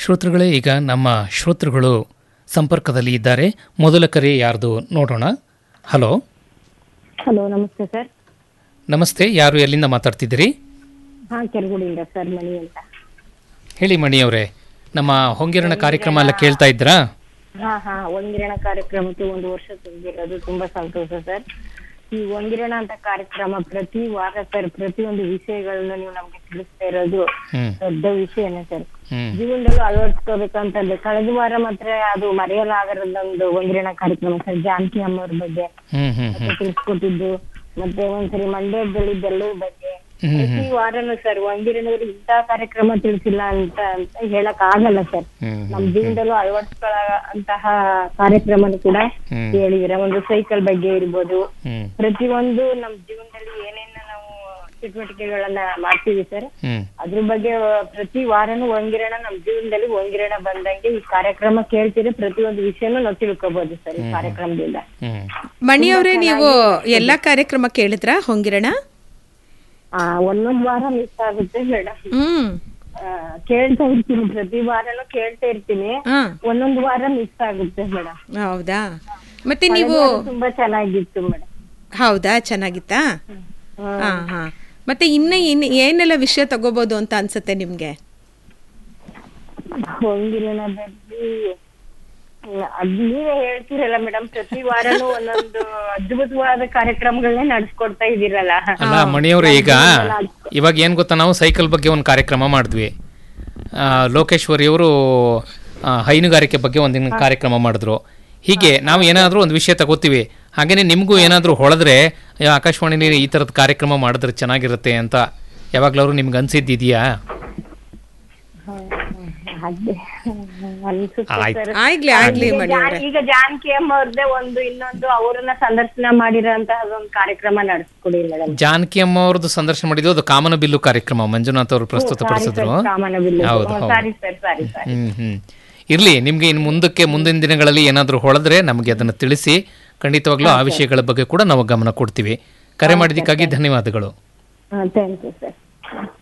ಶ್ರೋತೃಗಳೇ ಈಗ ನಮ್ಮ ಶ್ರೋತೃಗಳು ಸಂಪರ್ಕದಲ್ಲಿ ಇದ್ದಾರೆ ಮೊದಲ ಕರೆ ಯಾರ್ದು ನೋಡೋಣ ಹಲೋ ಹಲೋ ನಮಸ್ತೆ ಸರ್ ನಮಸ್ತೆ ಯಾರು ಎಲ್ಲಿಂದ ಮಾತಾಡ್ತಿದ್ದೀರಿ ಹಾ ಕೆರಗುಡಿಯಿಂದ ಸರ್ ಮಣಿ ಅಂತ ಹೇಳಿ ಮಣಿಯವರೇ ನಮ್ಮ ಹೊಂಗಿರಣ ಕಾರ್ಯಕ್ರಮ ಎಲ್ಲ ಕೇಳ್ತಾ ಇದ್ರಾ ಹಾ ಹಾ ಒಂಗಿರಣ ಕಾರ್ಯಕ್ರಮಕ್ಕೆ ಒಂದು ವರ್ಷ ತುಂಬಿರೋದು ತುಂಬಾ ಸಂತೋಷ ಸರ್ ಈ ಒಂಗಿರಣ ಅಂತ ಕಾರ್ಯಕ್ರಮ ಪ್ರತಿ ವಾರ ಸರ್ ಪ್ರತಿಯೊಂದು ವಿಷಯಗಳನ್ನ ನೀವು ನಮ್ಗೆ ತಿಳಿಸ್ತಾ ಇರೋದು ಹ್ಮ್ ದೊಡ್ಡ ವಿಷಯನೇ ಸರ್ ಹ್ಮ್ ಜೀವನದಲ್ಲೂ ಅಳವಡಿಸ್ಕೋಬೇಕಂತಂದ್ರೆ ಕಳೆದ ವಾರ ಮಾತ್ರ ಅದು ಮರೆಯಲಾಗರದೊಂದು ಒಂಗಿರಣ ಕಾರ್ಯಕ್ರಮ ಸರ್ ಜಾನಕಿ ಅಮ್ಮವ್ರ ಬಗ್ಗೆ ಹ್ಮ್ ಹ್ಮ್ ಹ್ಮ್ ಮತ್ತೆ ತಿಳಿಸ್ಕೊಟ್ಟಿದ್ದು ಮತ್ತೆ ಒಂದ್ಸರಿ ಮಂಡ್ಯದಲ್ಲಿ ಬೆಳ್ಳೂರ್ ಬಗ್ಗೆ ಹ್ಮ್ ಹ್ಮ್ ಪ್ರತಿ ವಾರನೂ ಸರ್ ಒಂಗಿರಣವರು ಇಂಥ ಕಾರ್ಯಕ್ರಮ ತಿಳಿಸಿಲ್ಲ ಅಂತ ಅಂತ ಹೇಳಕ್ ಆಗಲ್ಲ ಸರ್ ಹ್ಮ್ ನಮ್ ಜೀವನದಲ್ಲೂ ಅಳವಡಿಸ್ಕೊಳ್ಳೋ ಅಂತಹ ಕಾರ್ಯಕ್ರಮನು ಕೂಡ ಹ್ಮ್. ಹೇಳಿದಿರ ಒಂದು ಸೈಕಲ್ ಬಗ್ಗೆ ಇರ್ಬೋದು ಹ್ಮ್ ಪ್ರತಿಯೊಂದು ನಮ್ ಜೀವನದಲ್ಲಿ ಏನೇನ ನಾವು ಚಟುವಟಿಕೆಗಳನ್ನ ಮಾಡ್ತೀವಿ ಸರ್ ಹ್ಮ್ ಅದ್ರ ಬಗ್ಗೆ ಪ್ರತಿ ವಾರನೂ ಒಂಗಿರಣ ನಮ್ ಜೀವನದಲ್ಲಿ ಒಂಗಿರಣ ಬಂದಂಗೆ ಈ ಕಾರ್ಯಕ್ರಮ ಕೇಳ್ತೀರಿ ಪ್ರತಿಯೊಂದು ವಿಷಯನೂ ನಾವು ತಿಳ್ಕೊಬಹುದು ಸರ್ ಈ ಕಾರ್ಯಕ್ರಮದಿಂದ ಹ್ಮ್ ಮಣಿಯವರೇ ನೀವು ಎಲ್ಲಾ ಕಾರ್ಯಕ್ರಮ ಕೇಳಿದ್ರಾ ಹೊಂಗಿರಣ ಆ ಒಂದೊಂದ್ ವಾರ ಮಿಸ್ ಆಗುತ್ತೆ ಮೇಡಮ್ ಹ್ಮ್ ಕೇಳ್ತಾ ಇರ್ತೀನಿ ಪ್ರತಿ ವಾರನೂ ಕೇಳ್ತಾ ಇರ್ತೀನಿ ಹಾ ಒಂದೊಂದು ವಾರ ಮಿಸ್ ಆಗುತ್ತೆ ಮೇಡಮ್ ಹೌದಾ ಮತ್ತೆ ನೀವು ತುಂಬಾ ಚೆನ್ನಾಗಿತ್ತು ಮೇಡಮ್ ಹೌದಾ ಚೆನ್ನಾಗಿತ್ತಾ ಹಾ ಹಾ ಮತ್ತೆ ಇನ್ನ ಇನ್ ಏನೆಲ್ಲ ವಿಷಯ ತಗೋಬಹುದು ಅಂತ ಅನ್ಸುತ್ತೆ ನಿಮ್ಗೆ ಹೊಂಗಿರಣದಲ್ಲಿ ಅದ್ ನೀವೇ ಹೇಳ್ತೀರಲ್ಲ ಮೇಡಮ್ ಪ್ರತಿ ವಾರನೂ ಒಂದೊಂದು ಅದ್ಭುತವಾದ ಕಾರ್ಯಕ್ರಮಗಳನ್ನೇ ನಡೆಸ್ಕೊಡ್ತಾ ಇದೀರಲ್ಲ ಅಲ್ಲ ಮಣಿಯವರು ಈಗ ಇವಾಗ ಏನು ಗೊತ್ತಾ ನಾವು ಸೈಕಲ್ ಬಗ್ಗೆ ಒಂದು ಕಾರ್ಯಕ್ರಮ ಮಾಡಿದ್ವಿ ಆ, ಲೋಕೇಶ್ವರಿಯವರು ಆ, ಹೈನುಗಾರಿಕೆ ಬಗ್ಗೆ ಒಂದಿನ ಕಾರ್ಯಕ್ರಮ ಮಾಡಿದ್ರು ಹೀಗೆ ನಾವು ಏನಾದರೂ ಒಂದು ವಿಷಯ ತಗೋತೀವಿ ಹಾಗೇನೆ ನಿಮಗೂ ಏನಾದರೂ ಹೊಳೆದ್ರೆ ಅಯ್ಯೋ, ಆಕಾಶವಾಣಿಲಿ ಈ ಥರದ ಕಾರ್ಯಕ್ರಮ ಮಾಡಿದ್ರೆ ಚೆನ್ನಾಗಿರುತ್ತೆ ಅಂತ ಯಾವಾಗಲಾದ್ರು ನಿಮ್ಗೆ ಅನ್ಸಿದ್ದಿದೆಯಾ ಅದೇ ಅನ್ಸುತ್ತೆ ಆಯ್ತು. ಸರ್ ಆಗ್ಲಿ ಆಗ್ಲಿ ಈಗ ಮಣಿಯವರೇ ಜಾ- ಈಗ ಜಾನಕಿ ಅಮ್ಮ ಅವ್ರದ್ದೇ ಒಂದು ಇನ್ನೊಂದು ಅವ್ರನ್ನ ಸಂದರ್ಶನ ಮಾಡಿರೋಂತಹ ಒಂದು ಕಾರ್ಯಕ್ರಮ ನಡೆಸ್ಕೊಡಿ ಮೇಡಮ್ ಜಾನಕಿ ಅಮ್ಮ ಅವ್ರದ್ದು ಸಂದರ್ಶನ ಮಾಡಿದ್ದು ಅದು ಕಾಮನ ಬಿಲ್ಲು ಕಾರ್ಯಕ್ರಮ ಮಂಜುನಾಥ್ ಅವರು ಪ್ರಸ್ತುತಪಡಿಸಿದ್ರು ಕಾಮನಬಿಲ್ಲು ಹೌದು ಹೌದು ಸಾರಿ ಸರ್ ಸಾರಿ ಸರ್ ಹ್ಮ್ ಹ್ಮ್ ಇರ್ಲಿ ನಿಮ್ಗೆ ಇನ್ನು ಮುಂದಕ್ಕೆ ಮುಂದಿನ ದಿನಗಳಲ್ಲಿ ಏನಾದರೂ ಹೊಳೆದ್ರೆ ನಮಗೆ ಅದನ್ನು ತಿಳಿಸಿ ಖಂಡಿತವಾಗ್ಲೂ ಆ ವಿಷಯಗಳ ಬಗ್ಗೆ ಕೂಡ ನಾವು ಗಮನ ಕೊಡ್ತೀವಿ ಕರೆ ಮಾಡಿದ್ದಕ್ಕಾಗಿ ಧನ್ಯವಾದಗಳು ಥ್ಯಾಂಕ್ ಯು ಸರ್